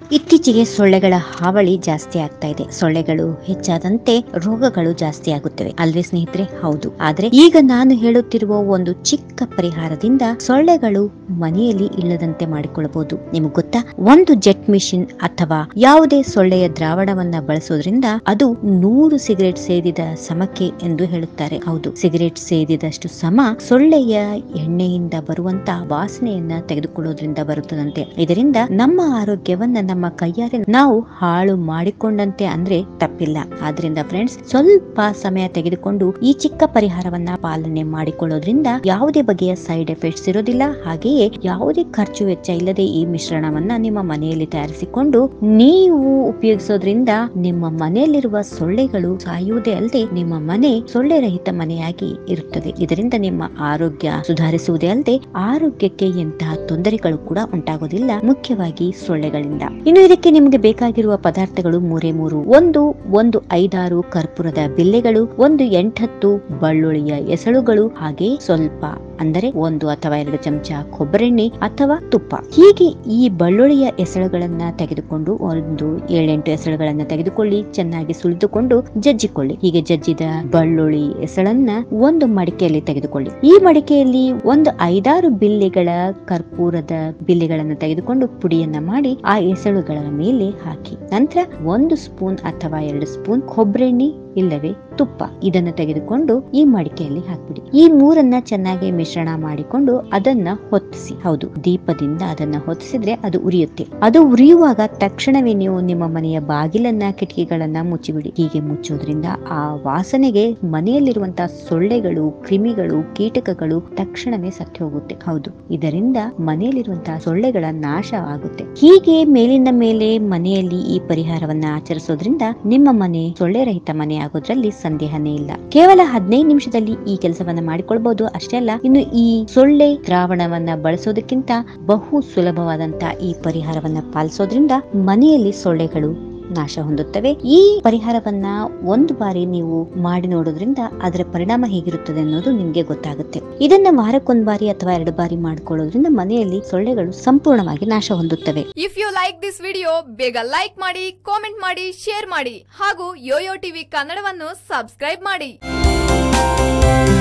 ಇತ್ತೀಚೆಗೆ ಸೊಳ್ಳೆಗಳ ಹಾವಳಿ ಜಾಸ್ತಿ ಆಗ್ತಾ ಇದೆ ಸೊಳ್ಳೆಗಳು ಹೆಚ್ಚಾದಂತೆ ರೋಗಗಳು ಜಾಸ್ತಿ ಆಗುತ್ತವೆ ಅಲ್ವೇ ಸ್ನೇಹಿತರೆ ಹೌದು ಆದ್ರೆ ಈಗ ನಾನು ಹೇಳುತ್ತಿರುವ ಒಂದು ಚಿಕ್ಕ ಪರಿಹಾರದಿಂದ ಸೊಳ್ಳೆಗಳು ಮನೆಯಲ್ಲಿ ಇಲ್ಲದಂತೆ ಮಾಡಿಕೊಳ್ಳಬಹುದು ನಿಮಗೆ ಗೊತ್ತಾ ಒಂದು ಜೆಟ್ ಮಿಷಿನ್ ಅಥವಾ ಯಾವುದೇ ಸೊಳ್ಳೆಯ ದ್ರಾವಣವನ್ನ ಬಳಸೋದ್ರಿಂದ ಅದು ನೂರು ಸಿಗರೆಟ್ ಸೇದಿದ ಸಮಕ್ಕೆ ಎಂದು ಹೇಳುತ್ತಾರೆ ಹೌದು ಸಿಗರೆಟ್ ಸೇದಿದಷ್ಟು ಸಮ ಸೊಳ್ಳೆಯ ಎಣ್ಣೆಯಿಂದ ಬರುವಂತ ವಾಸನೆಯನ್ನ ತೆಗೆದುಕೊಳ್ಳೋದ್ರಿಂದ ಬರುತ್ತದಂತೆ ಇದರಿಂದ ನಮ್ಮ ಆರೋಗ್ಯವನ್ನ ನಮ್ಮ ಕೈಯಾರೆ ನಾವು ಹಾಳು ಮಾಡಿಕೊಂಡಂತೆ ಅಂದ್ರೆ ತಪ್ಪಿಲ್ಲ ಆದ್ರಿಂದ ಫ್ರೆಂಡ್ಸ್ ಸ್ವಲ್ಪ ಸಮಯ ತೆಗೆದುಕೊಂಡು ಈ ಚಿಕ್ಕ ಪರಿಹಾರವನ್ನ ಪಾಲನೆ ಮಾಡಿಕೊಳ್ಳೋದ್ರಿಂದ ಯಾವುದೇ ಬಗೆಯ ಸೈಡ್ ಎಫೆಕ್ಟ್ಸ್ ಇರೋದಿಲ್ಲ ಹಾಗೆಯೇ ಯಾವುದೇ ಖರ್ಚು ವೆಚ್ಚ ಇಲ್ಲದೆ ಈ ಮಿಶ್ರಣವನ್ನ ನಿಮ್ಮ ಮನೆಯಲ್ಲಿ ತಯಾರಿಸಿಕೊಂಡು ನೀವು ಉಪಯೋಗಿಸೋದ್ರಿಂದ ನಿಮ್ಮ ಮನೆಯಲ್ಲಿರುವ ಸೊಳ್ಳೆಗಳು ಸಾಯುವುದೇ ಅಲ್ಲದೆ ನಿಮ್ಮ ಮನೆ ಸೊಳ್ಳೆ ರಹಿತ ಮನೆಯಾಗಿ ಇರುತ್ತದೆ ಇದರಿಂದ ನಿಮ್ಮ ಆರೋಗ್ಯ ಸುಧಾರಿಸುವುದೇ ಅಲ್ಲದೆ ಆರೋಗ್ಯಕ್ಕೆ ಎಂತಹ ತೊಂದರೆಗಳು ಕೂಡ ಉಂಟಾಗೋದಿಲ್ಲ ಮುಖ್ಯವಾಗಿ ಸೊಳ್ಳೆಗಳಿಂದ ಇನ್ನು ಇದಕ್ಕೆ ನಿಮಗೆ ಬೇಕಾಗಿರುವ ಪದಾರ್ಥಗಳು ಮೂರೇ ಮೂರು ಒಂದು ಒಂದು ಐದಾರು ಕರ್ಪೂರದ ಬಿಲ್ಲೆಗಳು ಒಂದು ಎಂಟತ್ತು ಬೆಳ್ಳುಳ್ಳಿಯ ಎಸಳುಗಳು ಹಾಗೆ ಸ್ವಲ್ಪ ಅಂದರೆ ಒಂದು ಅಥವಾ ಎರಡು ಚಮಚ ಕೊಬ್ಬರೆಣ್ಣೆ ಅಥವಾ ತುಪ್ಪ ಹೀಗೆ ಈ ಬೆಳ್ಳುಳ್ಳಿಯ ಎಸಳುಗಳನ್ನ ತೆಗೆದುಕೊಂಡು ಒಂದು ಏಳೆಂಟು ಎಸಳುಗಳನ್ನ ತೆಗೆದುಕೊಳ್ಳಿ ಚೆನ್ನಾಗಿ ಸುಲಿದುಕೊಂಡು ಜಜ್ಜಿಕೊಳ್ಳಿ ಹೀಗೆ ಜಜ್ಜಿದ ಬೆಳ್ಳುಳ್ಳಿ ಎಸಳನ್ನ ಒಂದು ಮಡಿಕೆಯಲ್ಲಿ ತೆಗೆದುಕೊಳ್ಳಿ ಈ ಮಡಿಕೆಯಲ್ಲಿ ಒಂದು ಐದಾರು ಬಿಲ್ಲೆಗಳ ಕರ್ಪೂರದ ಬಿಲ್ಲೆಗಳನ್ನ ತೆಗೆದುಕೊಂಡು ಪುಡಿಯನ್ನ ಮಾಡಿ ಆ ಎಸಳುಗಳ ಮೇಲೆ ಹಾಕಿ ನಂತರ ಒಂದು ಸ್ಪೂನ್ ಅಥವಾ ಎರಡು ಸ್ಪೂನ್ ಕೊಬ್ಬರೆಣ್ಣೆ ಇಲ್ಲವೇ ತುಪ್ಪ ಇದನ್ನ ತೆಗೆದುಕೊಂಡು ಈ ಮಡಿಕೆಯಲ್ಲಿ ಹಾಕ್ಬಿಡಿ ಈ ಮೂರನ್ನ ಚೆನ್ನಾಗಿ ಮಿಶ್ರಣ ಮಾಡಿಕೊಂಡು ಅದನ್ನ ಹೊತ್ತಿಸಿ ಹೌದು ದೀಪದಿಂದ ಅದನ್ನ ಹೊತ್ತಿಸಿದ್ರೆ ಅದು ಉರಿಯುತ್ತೆ ಅದು ಉರಿಯುವಾಗ ತಕ್ಷಣವೇ ನೀವು ನಿಮ್ಮ ಮನೆಯ ಬಾಗಿಲನ್ನ ಕಿಟಕಿಗಳನ್ನ ಮುಚ್ಚಿಬಿಡಿ ಹೀಗೆ ಮುಚ್ಚೋದ್ರಿಂದ ಆ ವಾಸನೆಗೆ ಮನೆಯಲ್ಲಿರುವಂತಹ ಸೊಳ್ಳೆಗಳು ಕ್ರಿಮಿಗಳು ಕೀಟಕಗಳು ತಕ್ಷಣವೇ ಸತ್ತು ಹೋಗುತ್ತೆ ಹೌದು ಇದರಿಂದ ಮನೆಯಲ್ಲಿರುವಂತಹ ಸೊಳ್ಳೆಗಳ ನಾಶ ಆಗುತ್ತೆ ಹೀಗೆ ಮೇಲಿಂದ ಮೇಲೆ ಮನೆಯಲ್ಲಿ ಈ ಪರಿಹಾರವನ್ನ ಆಚರಿಸೋದ್ರಿಂದ ನಿಮ್ಮ ಮನೆ ಸೊಳ್ಳೆ ರಹಿತ ಮನೆ ಆಗೋದ್ರಲ್ಲಿ ಸಂದೇಹನೇ ಇಲ್ಲ ಕೇವಲ ಹದಿನೈದು ನಿಮಿಷದಲ್ಲಿ ಈ ಕೆಲಸವನ್ನ ಮಾಡಿಕೊಳ್ಬಹುದು ಅಷ್ಟೇ ಅಲ್ಲ ಇನ್ನು ಈ ಸೊಳ್ಳೆ ದ್ರಾವಣವನ್ನ ಬಳಸೋದಕ್ಕಿಂತ ಬಹು ಸುಲಭವಾದಂತ ಈ ಪರಿಹಾರವನ್ನ ಪಾಲಿಸೋದ್ರಿಂದ ಮನೆಯಲ್ಲಿ ಸೊಳ್ಳೆಗಳು ನಾಶ ಹೊಂದುತ್ತವೆ ಈ ಪರಿಹಾರವನ್ನ ಒಂದು ಬಾರಿ ನೀವು ಮಾಡಿ ನೋಡೋದ್ರಿಂದ ಅದರ ಪರಿಣಾಮ ಹೇಗಿರುತ್ತದೆ ಅನ್ನೋದು ನಿಮ್ಗೆ ಗೊತ್ತಾಗುತ್ತೆ ಇದನ್ನ ವಾರಕ್ಕೊಂದ್ ಬಾರಿ ಅಥವಾ ಎರಡು ಬಾರಿ ಮಾಡ್ಕೊಳ್ಳೋದ್ರಿಂದ ಮನೆಯಲ್ಲಿ ಸೊಳ್ಳೆಗಳು ಸಂಪೂರ್ಣವಾಗಿ ನಾಶ ಹೊಂದುತ್ತವೆ if you like this video ಬೇಗ ಲೈಕ್ ಮಾಡಿ ಕಾಮೆಂಟ್ ಮಾಡಿ ಶೇರ್ ಮಾಡಿ ಹಾಗೂ ಯೋಯೋ ಟಿವಿ ಕನ್ನಡವನ್ನು ಸಬ್ಸ್ಕ್ರೈಬ್ ಮಾಡಿ